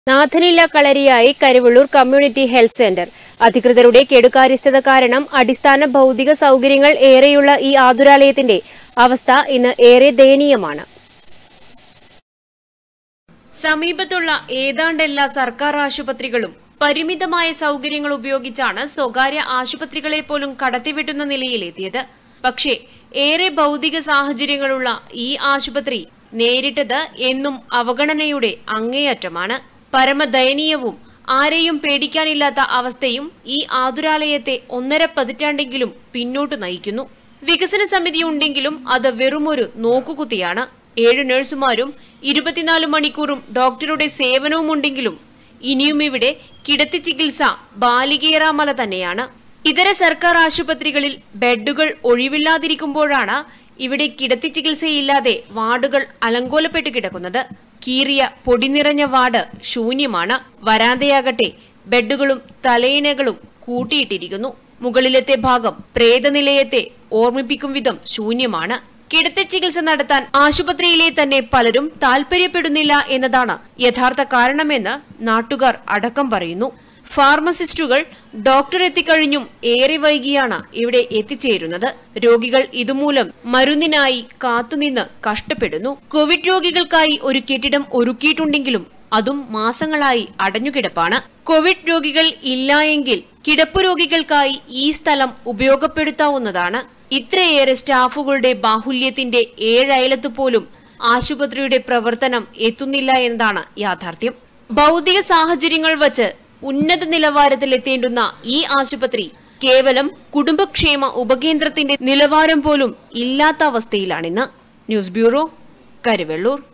നാഥനില്ല കളരിയായി Karuvallur community health centre അധികൃതരുടെ കെടുകാര്യസ്ഥത കാരണം അടിസ്ഥാന ഭൗതിക സൗകര്യങ്ങൾ ഏറെയുള്ള ഈ ആതുരാലയത്തിന്റെ അവസ്ഥ ഇന്ന് ഏറെ ദയനീയമാണ് സമീപത്തുള്ള ഏതാണ്ട് എല്ലാ സർക്കാർ ആശുപത്രികളും പരിമിതമായ സൗകര്യങ്ങൾ ഉപയോഗിച്ചാണ് സ്വകാര്യ ആശുപത്രികളെ പോലും കടത്തിവിട്ടുന്ന നിലയിലെത്തിയത് പക്ഷേ ഏറെ ഭൗതിക സാഹചര്യങ്ങളുള്ള ഈ ആശുപത്രി നേരിട്ടത് എന്നും അവഗണനയുടെ അങ്ങേയറ്റമാണ് പരമദയനീയവും ആരെയും പേടിക്കാനില്ലാത്ത അവസ്ഥയും ഈ ആതുരാലയത്തെ ഒന്നര പതിറ്റാണ്ടെങ്കിലും പിന്നോട്ട് നയിക്കുന്നു വികസന സമിതി ഉണ്ടെങ്കിലും അത് വെറുമൊരു നോക്കുകുത്തിയാണ് ഏഴ് നഴ്സുമാരും ഇരുപത്തിനാല് മണിക്കൂറും ഡോക്ടറുടെ സേവനവും ഉണ്ടെങ്കിലും ഇനിയും ഇവിടെ കിടത്തി ചികിത്സ ബാലികേറാമല തന്നെയാണ് ഇതര സർക്കാർ ആശുപത്രികളിൽ ബെഡുകൾ ഒഴിവില്ലാതിരിക്കുമ്പോഴാണ് ഇവിടെ കിടത്തി ചികിത്സയില്ലാതെ വാർഡുകൾ അലങ്കോലപ്പെട്ട് കിടക്കുന്നത് കീറിയ പൊടി നിറഞ്ഞ വാർഡ് ശൂന്യമാണ് വരാന്തയാകട്ടെ ബെഡുകളും തലയിണകളും കൂട്ടിയിട്ടിരിക്കുന്നു മുകളിലത്തെ ഭാഗം പ്രേതനിലയത്തെ ഓർമ്മിപ്പിക്കും വിധം ശൂന്യമാണ് കിടത്തി ചികിത്സ നടത്താൻ ആശുപത്രിയിലെ തന്നെ പലരും താൽപര്യപ്പെടുന്നില്ല എന്നതാണ് യഥാർത്ഥ കാരണമെന്ന് നാട്ടുകാർ അടക്കം പറയുന്നു ഫാർമസിസ്റ്റുകൾ ഡോക്ടർ എത്തിക്കഴിഞ്ഞും ഏറെ വൈകിയാണ് ഇവിടെ എത്തിച്ചേരുന്നത് രോഗികൾ ഇതുമൂലം മരുന്നിനായി കാത്തുനിന്ന് കഷ്ടപ്പെടുന്നു കോവിഡ് രോഗികൾക്കായി ഒരു കെട്ടിടം ഒരുക്കിയിട്ടുണ്ടെങ്കിലും അതും മാസങ്ങളായി അടഞ്ഞുകിടപ്പാണ് കോവിഡ് രോഗികൾ ഇല്ല എങ്കിൽ കിടപ്പു രോഗികൾക്കായി ഈ സ്ഥലം ഉപയോഗപ്പെടുത്താവുന്നതാണ് ഇത്രയേറെ സ്റ്റാഫുകളുടെ ബാഹുല്യത്തിന്റെ ഏഴയലത്തു പോലും ആശുപത്രിയുടെ പ്രവർത്തനം എത്തുന്നില്ല എന്നതാണ് യാഥാർത്ഥ്യം ഭൗതിക സാഹചര്യങ്ങൾ വച്ച് ഉന്നത നിലവാരത്തിലെത്തേണ്ടുന്ന ഈ ആശുപത്രി കേവലം കുടുംബക്ഷേമ ഉപകേന്ദ്രത്തിന്റെ നിലവാരം പോലും ഇല്ലാത്ത അവസ്ഥയിലാണിന്ന് ന്യൂസ് ബ്യൂറോ കരുവെള്ളൂർ